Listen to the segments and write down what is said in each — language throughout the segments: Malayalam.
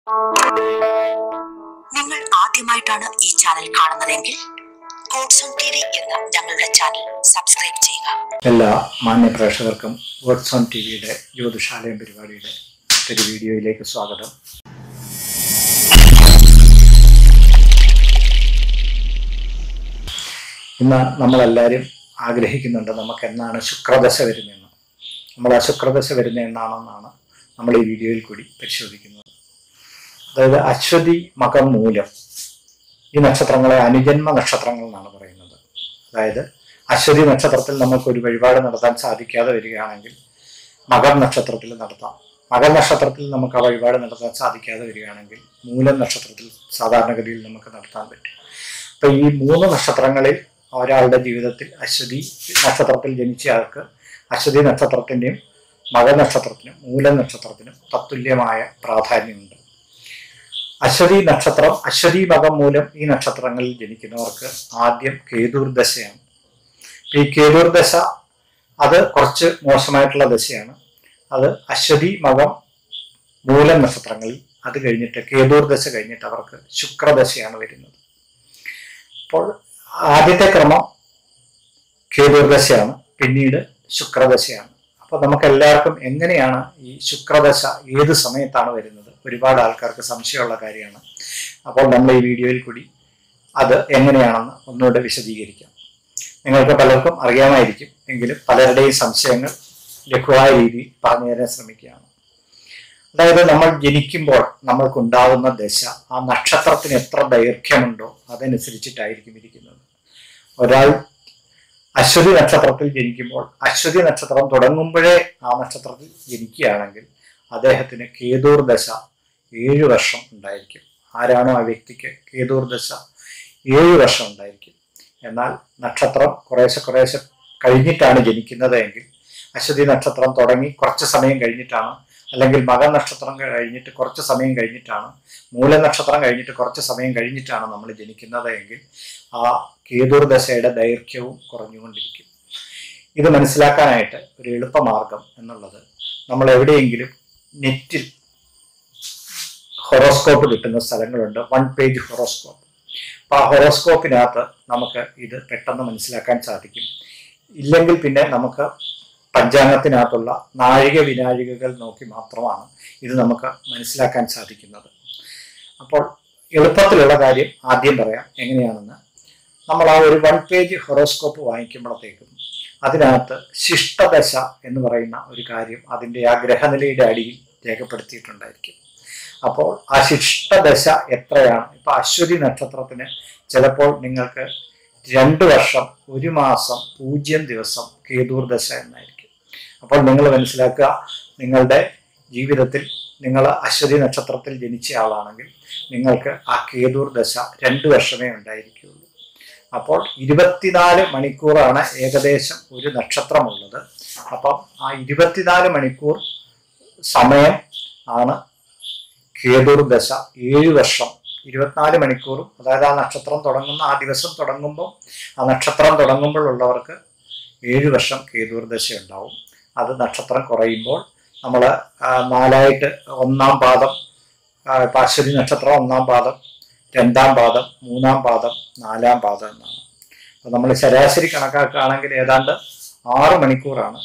നിങ്ങൾ ആദ്യമായിട്ടാണ് ഈ ചാനൽ കാണുന്നതെങ്കിൽ ഗോഡ്സോൺ ടി വി എന്ന ഞങ്ങളുടെ ചാനൽ സബ്സ്ക്രൈബ് ചെയ്യുക എല്ലാ മാന്യ പ്രേക്ഷകർക്കും വേർഡ്സ് ഓൺ ടി വിയുടെ ജ്യോതിഷാലയം പരിപാടിയുടെ മറ്റൊരു വീഡിയോയിലേക്ക് സ്വാഗതം ഇന്ന് നമ്മളെല്ലാവരും ആഗ്രഹിക്കുന്നുണ്ട് നമുക്ക് എന്നാണ് ശുക്രദശ വരുന്നതെന്ന് നമ്മൾ ആ ശുക്രദശ വരുന്ന എന്നാണെന്നാണ് നമ്മൾ ഈ വീഡിയോയിൽ കൂടി പരിശോധിക്കുന്നത് അതായത് അശ്വതി മകം മൂലം ഈ നക്ഷത്രങ്ങളെ അനുജന്മ നക്ഷത്രങ്ങൾ എന്നാണ് പറയുന്നത് അതായത് അശ്വതി നക്ഷത്രത്തിൽ നമുക്ക് ഒരു വഴിപാട് നടത്താൻ സാധിക്കാതെ വരികയാണെങ്കിൽ മകർ നക്ഷത്രത്തിൽ നടത്താം മകർ നക്ഷത്രത്തിൽ നമുക്ക് ആ വഴിപാട് നടത്താൻ സാധിക്കാതെ വരികയാണെങ്കിൽ മൂലം നക്ഷത്രത്തിൽ സാധാരണഗതിയിൽ നമുക്ക് നടത്താൻ പറ്റും അപ്പൊ ഈ മൂന്ന് നക്ഷത്രങ്ങളിൽ ഒരാളുടെ ജീവിതത്തിൽ അശ്വതി നക്ഷത്രത്തിൽ ജനിച്ച ആൾക്ക് അശ്വതി നക്ഷത്രത്തിൻ്റെയും മകർ നക്ഷത്രത്തിനും മൂലം നക്ഷത്രത്തിനും തത്തുല്യമായ പ്രാധാന്യമുണ്ട് അശ്വതി നക്ഷത്രം അശ്വതി മകം മൂലം ഈ നക്ഷത്രങ്ങളിൽ ജനിക്കുന്നവർക്ക് ആദ്യം കേതുർ ദശയാണ് ഇപ്പൊ ഈ കേതുർ ദശ അത് കുറച്ച് മോശമായിട്ടുള്ള ദശയാണ് അത് അശ്വതി മകം മൂലം നക്ഷത്രങ്ങളിൽ അത് കഴിഞ്ഞിട്ട് കേതുർ ദശ കഴിഞ്ഞിട്ട് അവർക്ക് ശുക്രദശയാണ് വരുന്നത് അപ്പോൾ ആദ്യത്തെ ക്രമം കേതുർ ദശയാണ് പിന്നീട് ശുക്രദശയാണ് അപ്പോൾ നമുക്ക് എല്ലാവർക്കും എങ്ങനെയാണ് ഈ ശുക്രദശ ഏത് സമയത്താണ് വരുന്നത് ഒരുപാട് ആൾക്കാർക്ക് സംശയമുള്ള കാര്യമാണ് അപ്പോൾ നമ്മൾ ഈ വീഡിയോയിൽ കൂടി അത് എങ്ങനെയാണെന്ന് ഒന്നുകൂടെ വിശദീകരിക്കാം നിങ്ങൾക്ക് പലർക്കും അറിയാമായിരിക്കും എങ്കിലും പലരുടെയും സംശയങ്ങൾ ലഘുവായ രീതിയിൽ പറഞ്ഞു തരാൻ ശ്രമിക്കുകയാണ് അതായത് നമ്മൾ ജനിക്കുമ്പോൾ നമ്മൾക്കുണ്ടാകുന്ന ദശ ആ നക്ഷത്രത്തിന് എത്ര ദൈർഘ്യമുണ്ടോ അതനുസരിച്ചിട്ടായിരിക്കും ഇരിക്കുന്നത് ഒരാൾ അശ്വതി നക്ഷത്രത്തിൽ ജനിക്കുമ്പോൾ അശ്വതി നക്ഷത്രം തുടങ്ങുമ്പോഴേ ആ നക്ഷത്രത്തിൽ ജനിക്കുകയാണെങ്കിൽ അദ്ദേഹത്തിന് കേതൂർ ദശ ഏഴു വർഷം ഉണ്ടായിരിക്കും ആരാണോ ആ വ്യക്തിക്ക് കേതൂർ ദശ ഏഴു വർഷം ഉണ്ടായിരിക്കും എന്നാൽ നക്ഷത്രം കുറേശ്ശെ കുറേശ്ശെ കഴിഞ്ഞിട്ടാണ് ജനിക്കുന്നത് എങ്കിൽ അശ്വതി നക്ഷത്രം തുടങ്ങി കുറച്ച് സമയം കഴിഞ്ഞിട്ടാണ് അല്ലെങ്കിൽ മകൻ നക്ഷത്രം കഴിഞ്ഞിട്ട് കുറച്ച് സമയം കഴിഞ്ഞിട്ടാണ് മൂല നക്ഷത്രം കഴിഞ്ഞിട്ട് കുറച്ച് സമയം കഴിഞ്ഞിട്ടാണ് നമ്മൾ ജനിക്കുന്നത് എങ്കിൽ ആ കേതുർ ദശയുടെ ദൈർഘ്യവും കുറഞ്ഞുകൊണ്ടിരിക്കും ഇത് മനസ്സിലാക്കാനായിട്ട് ഒരു എളുപ്പമാർഗം എന്നുള്ളത് നമ്മൾ എവിടെയെങ്കിലും നെറ്റിൽ ഹൊറോസ്കോപ്പ് കിട്ടുന്ന സ്ഥലങ്ങളുണ്ട് വൺ പേജ് ഹൊറോസ്കോപ്പ് അപ്പോൾ ആ ഹൊറോസ്കോപ്പിനകത്ത് നമുക്ക് ഇത് പെട്ടെന്ന് മനസ്സിലാക്കാൻ സാധിക്കും ഇല്ലെങ്കിൽ പിന്നെ നമുക്ക് പഞ്ചാംഗത്തിനകത്തുള്ള നാഴിക വിനാഴികകൾ നോക്കി മാത്രമാണ് ഇത് നമുക്ക് മനസ്സിലാക്കാൻ സാധിക്കുന്നത് അപ്പോൾ എളുപ്പത്തിലുള്ള കാര്യം ആദ്യം പറയാം എങ്ങനെയാണെന്ന് നമ്മൾ ആ ഒരു വൺ പേജ് ഹൊറോസ്കോപ്പ് വാങ്ങിക്കുമ്പോഴത്തേക്കും അതിനകത്ത് ശിഷ്ടദശ എന്ന് പറയുന്ന ഒരു കാര്യം അതിൻ്റെ ആ ഗ്രഹനിലയുടെ അടിയിൽ രേഖപ്പെടുത്തിയിട്ടുണ്ടായിരിക്കും അപ്പോൾ ആ ശിഷ്ടദശ എത്രയാണ് ഇപ്പൊ അശ്വതി നക്ഷത്രത്തിന് ചിലപ്പോൾ നിങ്ങൾക്ക് രണ്ട് വർഷം ഒരു മാസം പൂജ്യം ദിവസം കേതൂർ ദശ എന്നായിരിക്കും അപ്പോൾ നിങ്ങൾ മനസ്സിലാക്കുക നിങ്ങളുടെ ജീവിതത്തിൽ നിങ്ങൾ അശ്വതി നക്ഷത്രത്തിൽ ജനിച്ച ആളാണെങ്കിൽ നിങ്ങൾക്ക് ആ കേതൂർ ദശ രണ്ട് വർഷമേ ഉണ്ടായിരിക്കുകയുള്ളൂ അപ്പോൾ ഇരുപത്തിനാല് മണിക്കൂറാണ് ഏകദേശം ഒരു നക്ഷത്രമുള്ളത് അപ്പം ആ ഇരുപത്തിനാല് മണിക്കൂർ സമയം ആണ് കേതുർ ദശ ഏഴ് വർഷം ഇരുപത്തിനാല് മണിക്കൂറും അതായത് ആ നക്ഷത്രം തുടങ്ങുന്ന ആ ദിവസം തുടങ്ങുമ്പോൾ ആ നക്ഷത്രം തുടങ്ങുമ്പോഴുള്ളവർക്ക് ഏഴ് വർഷം കേതുർ ദശ ഉണ്ടാവും അത് നക്ഷത്രം കുറയുമ്പോൾ നമ്മൾ നാലായിട്ട് ഒന്നാം പാദം ആ, ഇപ്പൊ അശ്വതി നക്ഷത്രം ഒന്നാം പാദം രണ്ടാം പാദം മൂന്നാം പാദം നാലാം പാദം എന്നാണ് അപ്പോൾ നമ്മൾ ശരാശരി കണക്കാക്കുകയാണെങ്കിൽ ഏതാണ്ട് ആറ് മണിക്കൂറാണ്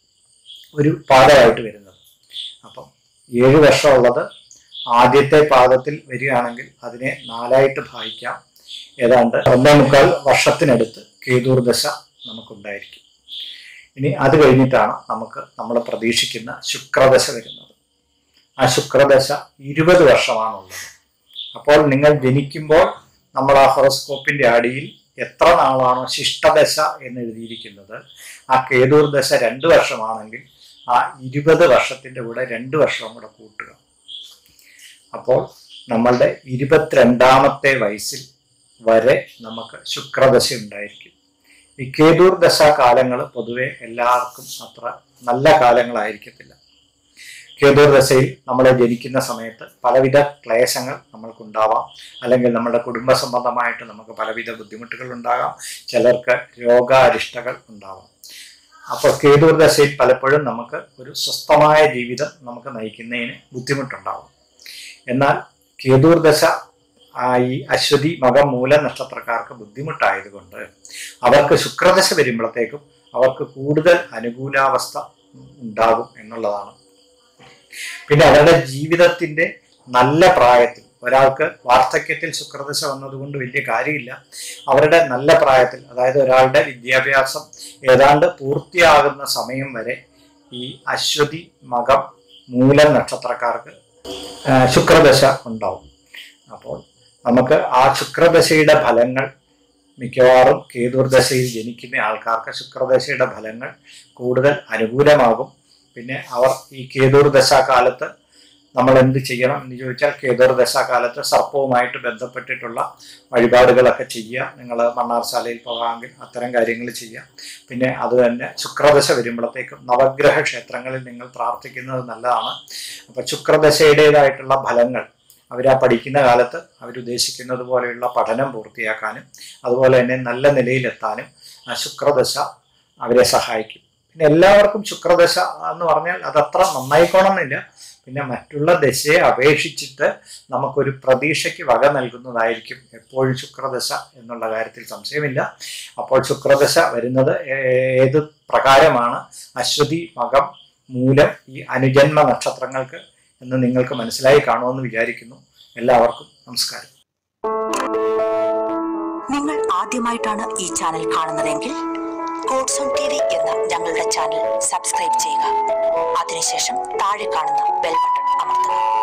ഒരു പാദമായിട്ട് വരുന്നത് അപ്പം ഏഴ് വർഷമുള്ളത് ആദ്യത്തെ പാദത്തിൽ വരികയാണെങ്കിൽ അതിനെ നാലായിട്ട് ഭാഗിക്കാം ഏതാണ്ട് ഒന്നേ മുക്കാൽ വർഷത്തിനടുത്ത് കേതൂർ ദശ നമുക്കുണ്ടായിരിക്കും ഇനി അത് കഴിഞ്ഞിട്ടാണ് നമുക്ക് നമ്മൾ പ്രതീക്ഷിക്കുന്ന ശുക്രദശ വരുന്നത് ആ ശുക്രദശ ഇരുപത് വർഷമാണുള്ളത് അപ്പോൾ നിങ്ങൾ ജനിക്കുമ്പോൾ നമ്മൾ ആ ഹൊറോസ്കോപ്പിന്റെ അടിയിൽ എത്ര നാളാണോ ശിഷ്ടദശ എന്ന് എഴുതിയിരിക്കുന്നത് ആ കേതൂർ ദശ രണ്ട് വർഷമാണെങ്കിൽ ആ ഇരുപത് വർഷത്തിന്റെ കൂടെ രണ്ട് വർഷവും കൂടെ കൂട്ടുക അപ്പോൾ നമ്മളുടെ ഇരുപത്തിരണ്ടാമത്തെ വയസ്സിൽ വരെ നമുക്ക് ശുക്രദശ ഉണ്ടായിരിക്കും ഈ കേതൂർ ദശ കാലങ്ങൾ പൊതുവെ എല്ലാവർക്കും അത്ര നല്ല കാലങ്ങളായിരിക്കത്തില്ല കേതൂർ ദശയിൽ നമ്മൾ ജനിക്കുന്ന സമയത്ത് പലവിധ ക്ലേശങ്ങൾ നമ്മൾക്കുണ്ടാവാം അല്ലെങ്കിൽ നമ്മുടെ കുടുംബ സംബന്ധമായിട്ട് നമുക്ക് പലവിധ ബുദ്ധിമുട്ടുകൾ ഉണ്ടാകാം ചിലർക്ക് രോഗാരിഷ്ടകൾ ഉണ്ടാവാം അപ്പോൾ കേതൂർ ദശയിൽ പലപ്പോഴും നമുക്ക് ഒരു സ്വസ്ഥമായ ജീവിതം നമുക്ക് നയിക്കുന്നതിന് ബുദ്ധിമുട്ടുണ്ടാവും എന്നാൽ കേതൂർ ദശ ആ, ഈ അശ്വതി മകം മൂല നക്ഷത്രക്കാർക്ക് ബുദ്ധിമുട്ടായതുകൊണ്ട് അവർക്ക് ശുക്രദശ വരുമ്പോഴത്തേക്കും അവർക്ക് കൂടുതൽ അനുകൂലാവസ്ഥ ഉണ്ടാകും എന്നുള്ളതാണ് പിന്നെ അവരുടെ ജീവിതത്തിന്റെ നല്ല പ്രായത്തിൽ ഒരാൾക്ക് വാർദ്ധക്യത്തിൽ ശുക്രദശ വന്നതുകൊണ്ട് വലിയ കാര്യമില്ല അവരുടെ നല്ല പ്രായത്തിൽ അതായത് ഒരാളുടെ വിദ്യാഭ്യാസം ഏതാണ്ട് പൂർത്തിയാകുന്ന സമയം വരെ ഈ അശ്വതി മകം മൂലം നക്ഷത്രക്കാർക്ക് ആ, ശുക്രദശ ഉണ്ടാവും അപ്പോൾ നമുക്ക് ആ ശുക്രദശയുടെ ഫലങ്ങൾ മിക്കവാറും കേതുർദശയിൽ ജനിക്കുന്ന ആൾക്കാർക്ക് ശുക്രദശയുടെ ഫലങ്ങൾ കൂടുതൽ അനുകൂലമാകും പിന്നെ അവർ ഈ കേതുർദശ കാലത്ത് നമ്മൾ എന്ത് ചെയ്യണം എന്ന് ചോദിച്ചാൽ കേതുർദശ കാലത്ത് സർപ്പവുമായിട്ട് ബന്ധപ്പെട്ടിട്ടുള്ള വഴിപാടുകളൊക്കെ ചെയ്യുക നിങ്ങൾ മണ്ണാർശാലയിൽ പോകാമെങ്കിൽ അത്തരം കാര്യങ്ങൾ ചെയ്യുക പിന്നെ അത് തന്നെ ശുക്രദശ വരുമ്പോഴത്തേക്കും നവഗ്രഹ ക്ഷേത്രങ്ങളിൽ നിങ്ങൾ പ്രാർത്ഥിക്കുന്നത് നല്ലതാണ് അപ്പം ശുക്രദശയുടേതായിട്ടുള്ള ഫലങ്ങൾ അവർ ആ പഠിക്കുന്ന കാലത്ത് അവരുദ്ദേശിക്കുന്നത് പോലെയുള്ള പഠനം പൂർത്തിയാക്കാനും അതുപോലെ തന്നെ നല്ല നിലയിലെത്താനും ആ ശുക്രദശ അവരെ സഹായിക്കും പിന്നെ എല്ലാവർക്കും ശുക്രദശ എന്ന് പറഞ്ഞാൽ അതത്ര നന്നായിക്കോണമെന്നില്ല പിന്നെ മറ്റുള്ള ദശയെ അപേക്ഷിച്ചിട്ട് നമുക്കൊരു പ്രതീക്ഷയ്ക്ക് വക നൽകുന്നതായിരിക്കും എപ്പോഴും ശുക്രദശ എന്നുള്ള കാര്യത്തിൽ സംശയമില്ല അപ്പോൾ ശുക്രദശ വരുന്നത് ഏ- ഏത് പ്രകാരമാണ് അശ്വതി മകം മൂലം ഈ അനുജന്മ നക്ഷത്രങ്ങൾക്ക് എന്ന് നിങ്ങൾക്ക് മനസ്സിലായി കാണുമെന്ന് വിചാരിക്കുന്നു എല്ലാവർക്കും നമസ്കാരം നിങ്ങൾ ആദ്യമായിട്ടാണ് ഈ ചാനൽ കാണുന്നതെങ്കിൽ കോഡ്സോൺ ടി വി എന്ന ഞങ്ങളുടെ ചാനൽ സബ്സ്ക്രൈബ് ചെയ്യുക അതിനുശേഷം താഴെ കാണുന്ന ബെൽ ബട്ടൺ അമർത്തുക